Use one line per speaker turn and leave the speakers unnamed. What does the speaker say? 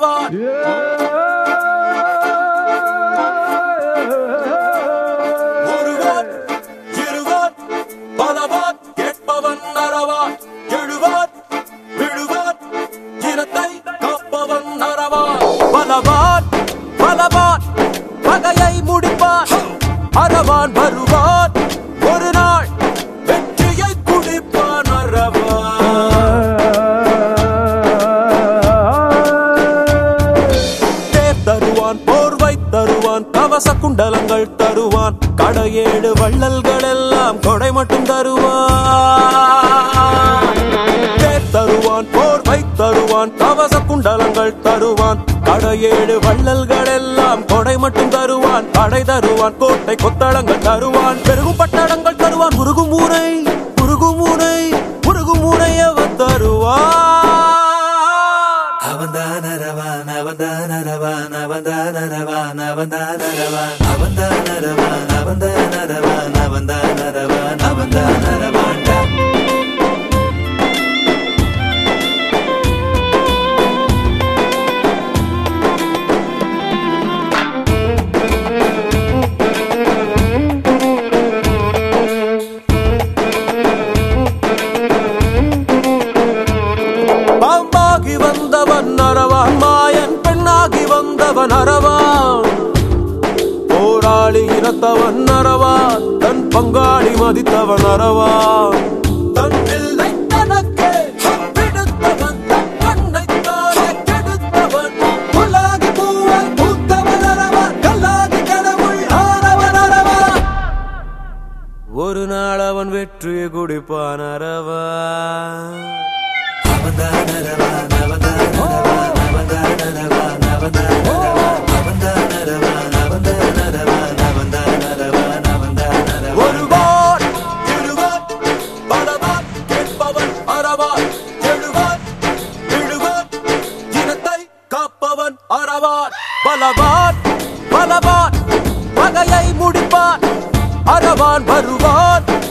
அறவான் ஒருவன் இருவன் பலவான் கேட்பவன் அறவான் எழுவான் விழுவான் இனத்தை காப்பவன் அறவான் பலவான் பலவான் பகையை முடிப்பான் அறவான் வருவான் ஒரு நாள் வெற்றியை குடிப்பான் அறவான் தேர் தருவான் போர்வை தருவான் கவச குண்டலங்கள் தருவான் கடையேடு வள்ளல்கள் எல்லாம் கொடை மட்டும் தருவான் தேர் தருவான் போர்வை தருவான் கவச குண்டலங்கள் தருவான் கடையேடு வள்ளல்கள் எல்லாம் கொடை மட்டும் தருவான் கடை தருவான் கோட்டை கொத்தளங்கள் தருவான் பெருகும் பட்டடங்கள் தருவான் முருகும் ஊரை முருகும் ஊரை முருகும் ஊரை அவன் தருவான்
அவன்தான் அரவான் அவன்தான் அரவான் அவன்தான் அரவான் அவன்தான் அரவான் அவன்தான் அரவான் அவன்தான் அரவான் அவன்தான் அரவான் அவன்தான் அரவான்
பாம்பாகி வந்தவன் அரவான் மாயன் பெண்ணாகி வந்தவன் அரவான் போராளி இனத்தவன் அரவான் தன் பங்காளி மதித்தவன் அரவான் தன் பிள்ளை தனக்கே பிடித்தவன் தன் கண்ணைத் தானே கெடுத்தவன் புல்லாகி பூவாய் பூத்தவன் அரவான் கல்லாகி கடவுள் ஆனவன் அரவான் ஒரு நாள் அவன் வெற்றியை குடிப்பான் அரவான்
அவன்தான் அரவான் அவன்தான் அரவான் அவன்தான் அரவான் அவன்தான் அரவான் அவன்தான் அரவான் அவன்தான் அரவான் அவன்தான் அரவான் அவன்தான் அரவான்
ஒருவான் இருவான் பலவான் கேட்பவன் அறவான் எழுவான் விழுவான் இனத்தை காப்பவன் அறவான் பலவான் பலவான் பகையை முடிப்பான் அறவான் வருவான்